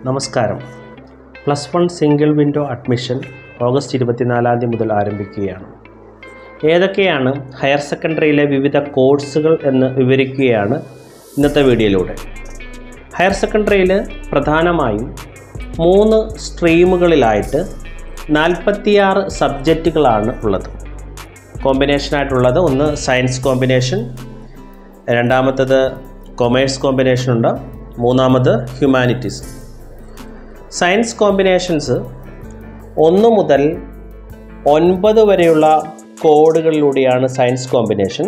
നമസ്കാരം plus one single window admission August ഇരുപത്തിനാലാം തീയതി മുതൽ ആരംഭിക്കുകയാണ് ഏതൊക്കെയാണ് ഹയർ സെക്കൻഡറിയിലെ വിവിധ കോഴ്സുകൾ എന്ന് വിവരിക്കുകയാണ് ഇന്നത്തെ വീഡിയോയിലൂടെ ഹയർ സെക്കൻഡറിയിൽ പ്രധാനമായും മൂന്ന് സ്ട്രീമുകളിലായിട്ട് നാൽപ്പത്തിയാറ് സബ്ജക്റ്റുകളാണ് ഉള്ളത് കോമ്പിനേഷനായിട്ടുള്ളത് ഒന്ന് സയൻസ് കോമ്പിനേഷൻ രണ്ടാമത്തത് കൊമേഴ്സ് കോമ്പിനേഷൻ ഉണ്ട് മൂന്നാമത് ഹ്യൂമാനിറ്റീസ് സയൻസ് കോമ്പിനേഷൻസ് ഒന്ന് മുതൽ ഒൻപത് വരെയുള്ള കോഡുകളിലൂടെയാണ് സയൻസ് കോമ്പിനേഷൻ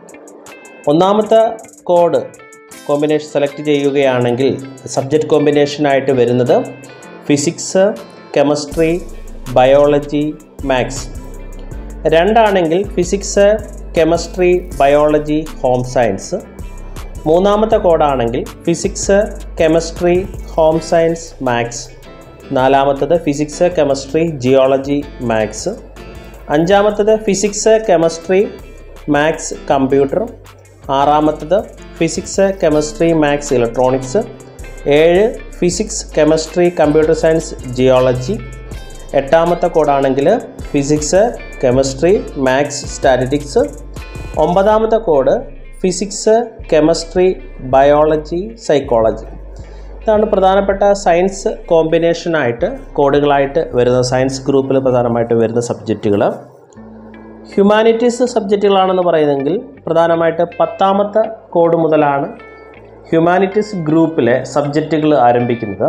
ഒന്നാമത്തെ കോഡ് കോമ്പിനേഷൻ സെലക്ട് ചെയ്യുകയാണെങ്കിൽ സബ്ജക്റ്റ് കോമ്പിനേഷനായിട്ട് വരുന്നത് ഫിസിക്സ് കെമിസ്ട്രി ബയോളജി മാത്സ് രണ്ടാണെങ്കിൽ physics chemistry biology home science മൂന്നാമത്തെ കോഡാണെങ്കിൽ physics chemistry home science maths നാലാമത്തത് ഫിസിക്സ് കെമിസ്ട്രി ജിയോളജി മാത്സ് അഞ്ചാമത്തത് ഫിസിക്സ് കെമിസ്ട്രി മാത്സ് കമ്പ്യൂട്ടർ ആറാമത്തത് ഫിസിക്സ് കെമിസ്ട്രി മാത്സ് ഇലക്ട്രോണിക്സ് ഏഴ് physics chemistry computer science geology എട്ടാമത്തെ കോഡാണെങ്കിൽ physics chemistry maths statistics ഒമ്പതാമത്തെ code physics chemistry biology psychology ഇതാണ് പ്രധാനപ്പെട്ട science കോമ്പിനേഷനായിട്ട് കോഡുകളായിട്ട് വരുന്ന സയൻസ് ഗ്രൂപ്പിൽ പ്രധാനമായിട്ട് വരുന്ന സബ്ജക്റ്റുകൾ ഹ്യൂമാനിറ്റീസ് സബ്ജക്റ്റുകളാണെന്ന് പറയുന്നതെങ്കിൽ പ്രധാനമായിട്ട് പത്താമത്തെ കോഡ് മുതലാണ് ഹ്യൂമാനിറ്റീസ് ഗ്രൂപ്പിലെ സബ്ജക്റ്റുകൾ ആരംഭിക്കുന്നത്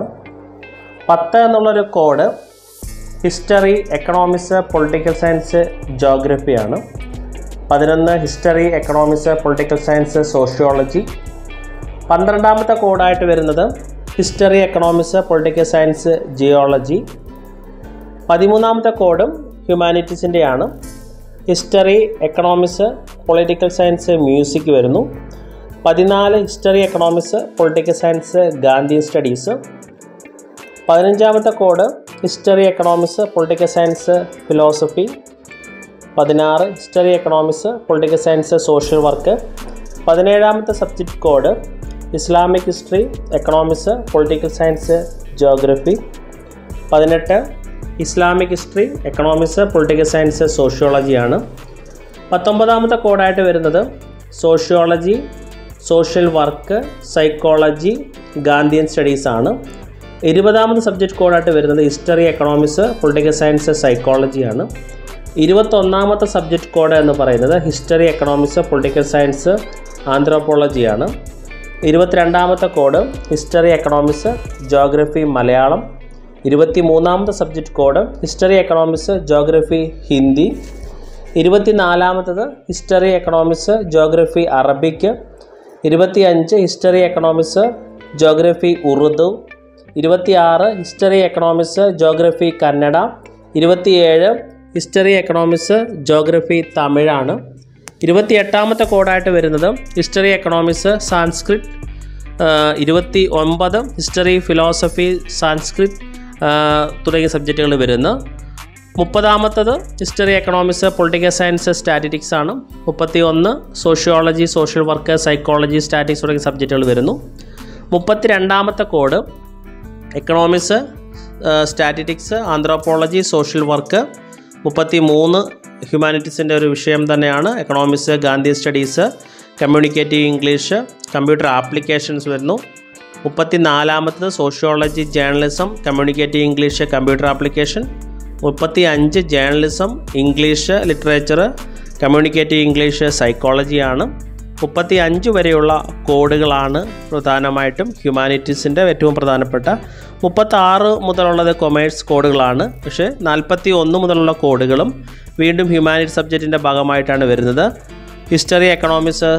പത്ത് എന്നുള്ളൊരു code history economics political science ജോഗ്രഫിയാണ് പതിനൊന്ന് history economics political science sociology പന്ത്രണ്ടാമത്തെ കോഡായിട്ട് വരുന്നത് history economics political science geology പതിമൂന്നാമത്തെ കോഡും ഹ്യൂമാനിറ്റീസിൻ്റെയാണ് history economics political science music വരുന്നു പതിനാല് history economics political science Gandhi studies പതിനഞ്ചാമത്തെ code history economics political science philosophy പതിനാറ് history economics political science social work പതിനേഴാമത്തെ subject code Islamic history economics political science geography പതിനെട്ട് Islamic history economics political science സോഷ്യോളജിയാണ് പത്തൊമ്പതാമത്തെ കോഡായിട്ട് വരുന്നത് sociology social work psychology Gandhian studies ആണ് ഇരുപതാമത് subject കോഡായിട്ട് വരുന്നത് ഹിസ്റ്ററി എക്കണോമിക്സ് പൊളിറ്റിക്കൽ സയൻസ് സൈക്കോളജിയാണ് ഇരുപത്തൊന്നാമത്തെ സബ്ജക്റ്റ് കോഡ് എന്ന് പറയുന്നത് ഹിസ്റ്ററി എക്കണോമിക്സ് പൊളിറ്റിക്കൽ സയൻസ് ആന്ത്രോപോളജിയാണ് ഇരുപത്തിരണ്ടാമത്തെ code history economics geography Malayalam ഇരുപത്തി മൂന്നാമത്തെ subject code history economics geography Hindi ഇരുപത്തിനാലാമത്തത് ഹിസ്റ്ററി എക്കണോമിക്സ് ജോഗ്രഫി അറബിക് ഇരുപത്തി അഞ്ച് ഹിസ്റ്ററി എക്കണോമിക്സ് ജോഗ്രഫി ഉറുദു ഇരുപത്തിയാറ് ഹിസ്റ്ററി എക്കണോമിക്സ് ജോഗ്രഫി കന്നഡ ഇരുപത്തിയേഴ് ഹിസ്റ്ററി എക്കണോമിക്സ് ജോഗ്രഫി തമിഴാണ് ഇരുപത്തി എട്ടാമത്തെ കോഡായിട്ട് വരുന്നത് ഹിസ്റ്ററി എക്കണോമിക്സ് സാൻസ്ക്രിറ്റ് ഇരുപത്തി ഒമ്പത് ഹിസ്റ്ററി ഫിലോസഫി സാൻസ്ക്രിറ്റ് തുടങ്ങിയ സബ്ജക്റ്റുകൾ വരുന്നു മുപ്പതാമത്തത് history economics political science statistics ആണ് മുപ്പത്തി ഒന്ന് sociology social work psychology statics തുടങ്ങിയ സബ്ജക്റ്റുകൾ വരുന്നു മുപ്പത്തി രണ്ടാമത്തെ code economics statistics anthropology social work മുപ്പത്തി മൂന്ന് ഹ്യൂമാനിറ്റീസിൻ്റെ ഒരു വിഷയം തന്നെയാണ് economics Gandhi studies communicative English computer applications വരുന്നു മുപ്പത്തി നാലാമത്തത് sociology journalism communicative English computer application മുപ്പത്തി അഞ്ച് journalism English literature communicative English സൈക്കോളജിയാണ് മുപ്പത്തി അഞ്ച് വരെയുള്ള കോഡുകളാണ് പ്രധാനമായിട്ടും ഹ്യൂമാനിറ്റീസിൻ്റെ ഏറ്റവും പ്രധാനപ്പെട്ട മുപ്പത്താറ് മുതലുള്ളത് കൊമേഴ്സ് കോഡുകളാണ് പക്ഷേ നാൽപ്പത്തി ഒന്ന് മുതലുള്ള കോഡുകളും വീണ്ടും ഹ്യൂമാനിറ്റി സബ്ജക്റ്റിൻ്റെ ഭാഗമായിട്ടാണ് വരുന്നത് ഹിസ്റ്ററി എക്കണോമിക്സ്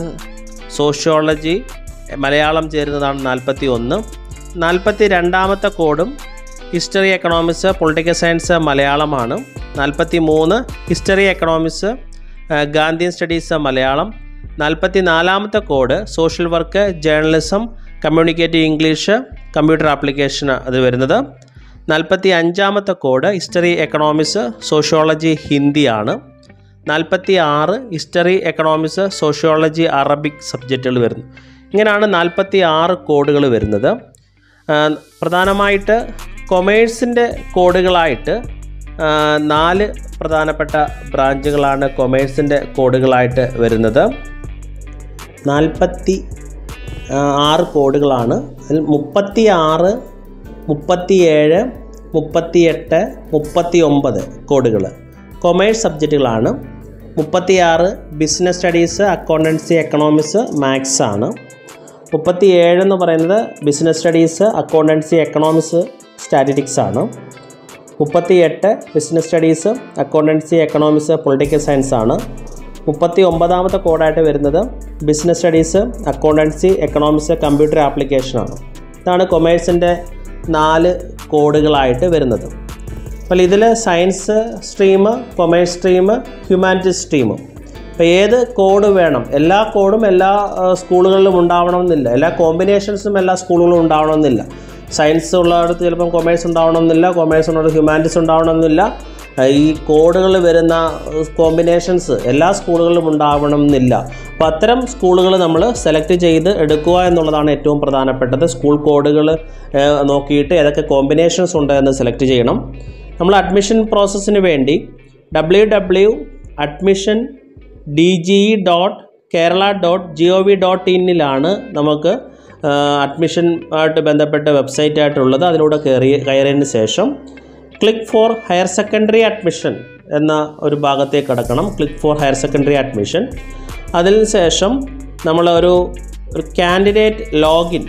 സോഷ്യോളജി മലയാളം ചേരുന്നതാണ് നാൽപ്പത്തി ഒന്ന് നാൽപ്പത്തി രണ്ടാമത്തെ കോഡും ഹിസ്റ്ററി എക്കണോമിക്സ് പൊളിറ്റിക്കൽ സയൻസ് മലയാളമാണ് നാൽപ്പത്തി മൂന്ന് history economics Gandhian studies Malayalam നാൽപ്പത്തി നാലാമത്തെ code social work journalism communicative English computer application അത് വരുന്നത് നാൽപ്പത്തി അഞ്ചാമത്തെ കോഡ് ഹിസ്റ്ററി എക്കണോമിക്സ് സോഷ്യോളജി ഹിന്ദിയാണ് നാൽപ്പത്തി ആറ് ഹിസ്റ്ററി എക്കണോമിക്സ് സോഷ്യോളജി അറബിക് സബ്ജക്റ്റുകൾ വരുന്നു ഇങ്ങനെയാണ് നാൽപ്പത്തി ആറ് കോഡുകൾ വരുന്നത് ആ, പ്രധാനമായിട്ട് കൊമേഴ്സിൻ്റെ കോഡുകളായിട്ട് ആ, നാല് പ്രധാനപ്പെട്ട ബ്രാഞ്ചുകളാണ് കൊമേഴ്സിൻ്റെ കോഡുകളായിട്ട് വരുന്നത് നാൽപ്പത്തി ആ, ആറ് കോഡുകളാണ് അതിൽ മുപ്പത്തി ആറ് മുപ്പത്തിയേഴ് മുപ്പത്തിയെട്ട് മുപ്പത്തി ഒമ്പത് കോഡുകൾ കൊമേഴ്സ് സബ്ജക്റ്റുകളാണ് മുപ്പത്തിയാറ് business studies accountancy economics maths ആണ് മുപ്പത്തി ഏഴ് എന്ന് പറയുന്നത് business studies accountancy economics statistics ആണ് മുപ്പത്തി എട്ട് business studies accountancy economics political science ആണ് മുപ്പത്തി ഒമ്പതാമത്തെ കോഡായിട്ട് വരുന്നത് business studies accountancy economics computer ആപ്ലിക്കേഷനാണ് ഇതാണ് കൊമേഴ്സിൻ്റെ നാല് കോഡുകളായിട്ട് വരുന്നത് അപ്പോൾ ഇതിൽ science stream commerce stream humanities stream അപ്പോൾ ഏത് കോഡ് വേണം എല്ലാ കോഡും എല്ലാ ആ, സ്കൂളുകളിലും ഉണ്ടാവണമെന്നില്ല എല്ലാ കോമ്പിനേഷൻസും എല്ലാ സ്കൂളുകളിലും ഉണ്ടാവണമെന്നില്ല സയൻസ് ഉള്ളിടത്ത് ചിലപ്പം കൊമേഴ്സ് ഉണ്ടാവണമെന്നില്ല കൊമേഴ്സ് ഉള്ളിടത്ത് ഹ്യൂമാനിറ്റീസ് ഉണ്ടാവണമെന്നില്ല ആ, ഈ കോഡുകൾ വരുന്ന കോമ്പിനേഷൻസ് എല്ലാ സ്കൂളുകളിലും ഉണ്ടാവണമെന്നില്ല അപ്പോൾ അത്തരം സ്കൂളുകൾ നമ്മൾ സെലക്ട് ചെയ്ത് എടുക്കുക എന്നുള്ളതാണ് ഏറ്റവും പ്രധാനപ്പെട്ടത് സ്കൂൾ കോഡുകൾ നോക്കിയിട്ട് ഏതൊക്കെ കോമ്പിനേഷൻസ് ഉണ്ട് എന്ന് സെലക്ട് ചെയ്യണം നമ്മൾ അഡ്മിഷൻ പ്രോസസ്സിന് വേണ്ടി W W admission D G dot Kerala dot G O V dot ഇന്നിലാണ് നമുക്ക് അഡ്മിഷൻ ആയിട്ട് ബന്ധപ്പെട്ട വെബ്സൈറ്റ് ആയിട്ടുള്ളത് അതിലൂടെ കയറി കയറിയതിന് ശേഷം click for higher secondary admission എന്ന ഒരു ഭാഗത്തേക്ക് കടക്കണം click for higher secondary admission അതിന് ശേഷം നമ്മളൊരു ഒരു കാൻഡിഡേറ്റ് ലോഗിൻ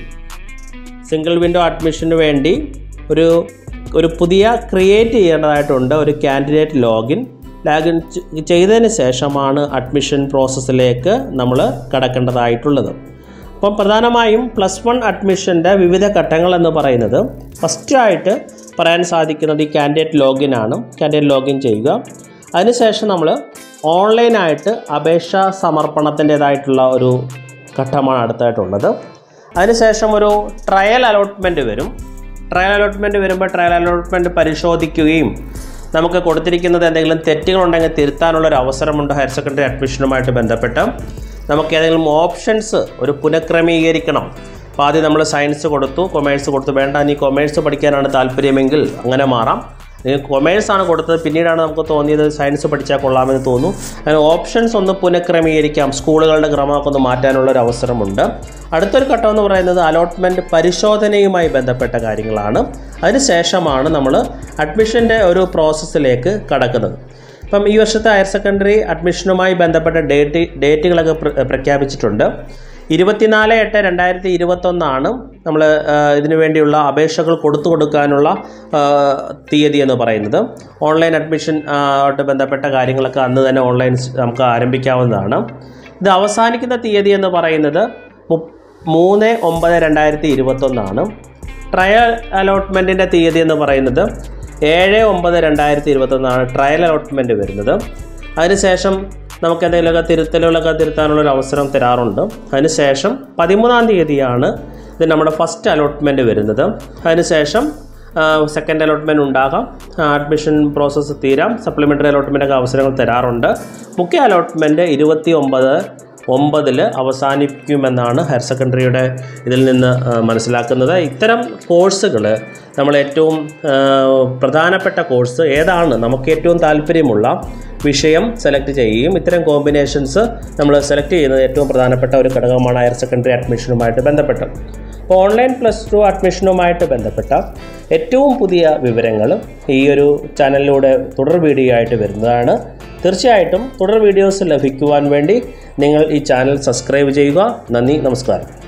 സിംഗിൾ വിൻഡോ അഡ്മിഷന് വേണ്ടി ഒരു ഒരു പുതിയ ക്രിയേറ്റ് ചെയ്യേണ്ടതായിട്ടുണ്ട് ഒരു കാൻഡിഡേറ്റ് ലോഗിൻ ലോഗിൻ ചെ- ചെയ്തതിന് ശേഷമാണ് അഡ്മിഷൻ പ്രോസസ്സിലേക്ക് നമ്മൾ കടക്കേണ്ടതായിട്ടുള്ളത് അപ്പം പ്രധാനമായും പ്ലസ് വൺ അഡ്മിഷൻ്റെ വിവിധ ഘട്ടങ്ങൾ എന്ന് പറയുന്നത് ഫസ്റ്റായിട്ട് പറയാൻ സാധിക്കുന്നത് ഈ കാൻഡിഡേറ്റ് ലോഗിൻ ആണ് കാൻഡിഡേറ്റ് ലോഗിൻ ചെയ്യുക അതിനുശേഷം നമ്മൾ ഓൺലൈനായിട്ട് അപേക്ഷ സമർപ്പണത്തിൻ്റേതായിട്ടുള്ള ഒരു ഘട്ടമാണ് അടുത്തായിട്ടുള്ളത് അതിനുശേഷം ഒരു ട്രയൽ അലോട്ട്മെൻറ്റ് വരും ട്രയൽ അലോട്ട്മെൻറ്റ് വരുമ്പോൾ ട്രയൽ അലോട്ട്മെൻറ്റ് പരിശോധിക്കുകയും നമുക്ക് കൊടുത്തിരിക്കുന്നത് എന്തെങ്കിലും തെറ്റുകളുണ്ടെങ്കിൽ തിരുത്താനുള്ളൊരു അവസരമുണ്ട് ഹയർ സെക്കൻഡറി അഡ്മിഷനുമായിട്ട് ബന്ധപ്പെട്ട് നമുക്ക് ഏതെങ്കിലും ഓപ്ഷൻസ് ഒരു പുനഃക്രമീകരിക്കണം അപ്പോൾ ആദ്യം നമ്മൾ സയൻസ് കൊടുത്തു കൊമേഴ്സ് കൊടുത്തു വേണ്ട ഇനി കൊമേഴ്സ് പഠിക്കാനാണ് താല്പര്യമെങ്കിൽ അങ്ങനെ മാറാം ഇനി കൊമേഴ്സ് ആണ് കൊടുത്തത് പിന്നീടാണ് നമുക്ക് തോന്നിയത് സയൻസ് പഠിച്ചാൽ കൊള്ളാമെന്ന് തോന്നുന്നു അങ്ങനെ ഓപ്ഷൻസ് ഒന്ന് പുനഃക്രമീകരിക്കാം സ്കൂളുകളുടെ ക്രമമൊക്കെ ഒന്ന് മാറ്റാനുള്ള ഒരു അവസരമുണ്ട് അടുത്തൊരു ഘട്ടം എന്ന് പറയുന്നത് അലോട്ട്മെൻറ്റ് പരിശോധനയുമായി ബന്ധപ്പെട്ട കാര്യങ്ങളാണ് അതിനുശേഷമാണ് നമ്മൾ അഡ്മിഷൻ്റെ ഒരു പ്രോസസ്സിലേക്ക് കടക്കുന്നത് ഇപ്പം ഈ വർഷത്തെ ഹയർ സെക്കൻഡറി അഡ്മിഷനുമായി ബന്ധപ്പെട്ട ഡേറ്റ് ഡേറ്റുകളൊക്കെ പ്ര- പ്രഖ്യാപിച്ചിട്ടുണ്ട് ഇരുപത്തിനാല് എട്ട് രണ്ടായിരത്തി ഇരുപത്തൊന്നാണ് നമ്മൾ ഇതിനു വേണ്ടിയുള്ള അപേക്ഷകൾ കൊടുത്തു കൊടുക്കാനുള്ള ആ, തീയതി എന്ന് പറയുന്നത് ഓൺലൈൻ അഡ്മിഷൻ ആ, ആയിട്ട് ബന്ധപ്പെട്ട കാര്യങ്ങളൊക്കെ അന്ന് തന്നെ ഓൺലൈൻ സ് നമുക്ക് ആരംഭിക്കാവുന്നതാണ് ഇത് അവസാനിക്കുന്ന തീയതി എന്ന് പറയുന്നത് മുപ്പ് മൂന്ന് ഒമ്പത് രണ്ടായിരത്തി ഇരുപത്തൊന്നാണ് ട്രയൽ അലോട്ട്മെൻറ്റിൻ്റെ തീയതി എന്ന് പറയുന്നത് ഏഴ് ഒമ്പത് രണ്ടായിരത്തി ഇരുപത്തൊന്നാണ് ട്രയൽ അലോട്ട്മെൻറ്റ് വരുന്നത് അതിനുശേഷം നമുക്ക് എന്തെങ്കിലുമൊക്കെ തിരുത്തലുകളൊക്കെ തിരുത്താനുള്ളൊരു അവസരം തരാറുണ്ട് അതിനുശേഷം പതിമൂന്നാം തീയതിയാണ് ഇത് നമ്മുടെ ഫസ്റ്റ് അലോട്ട്മെൻറ്റ് വരുന്നത് അതിനുശേഷം സെക്കൻഡ് അലോട്ട്മെൻറ്റ് ഉണ്ടാകാം അഡ്മിഷൻ പ്രോസസ്സ് തീരാം സപ്ലിമെൻ്ററി അലോട്ട്മെൻറ്റൊക്കെ അവസരങ്ങൾ തരാറുണ്ട് മുഖ്യ അലോട്ട്മെൻറ്റ് ഇരുപത്തി ഒമ്പത് ഒമ്പതിൽ അവസാനിക്കുമെന്നാണ് ഹയർ സെക്കൻഡറിയുടെ ഇതിൽ നിന്ന് ആ, മനസ്സിലാക്കുന്നത് ഇത്തരം കോഴ്സുകൾ നമ്മൾ ഏറ്റവും ആ, പ്രധാനപ്പെട്ട കോഴ്സ് ഏതാണ് നമുക്ക് ഏറ്റവും താല്പര്യമുള്ള വിഷയം സെലക്ട് ചെയ്യുകയും ഇത്തരം കോമ്പിനേഷൻസ് നമ്മൾ സെലക്ട് ചെയ്യുന്നത് ഏറ്റവും പ്രധാനപ്പെട്ട ഒരു ഘടകമാണ് ഹയർ സെക്കൻഡറി അഡ്മിഷനുമായിട്ട് ബന്ധപ്പെട്ട് അപ്പോൾ ഓൺലൈൻ പ്ലസ് ടു അഡ്മിഷനുമായിട്ട് ബന്ധപ്പെട്ട ഏറ്റവും പുതിയ വിവരങ്ങൾ ഈ ഒരു ചാനലിലൂടെ തുടർ വീഡിയോ ആയിട്ട് വരുന്നതാണ് തീർച്ചയായിട്ടും തുടർ വീഡിയോസ് ലഭിക്കുവാൻ വേണ്ടി നിങ്ങൾ ഈ ചാനൽ സബ്സ്ക്രൈബ് ചെയ്യുക നന്ദി നമസ്കാരം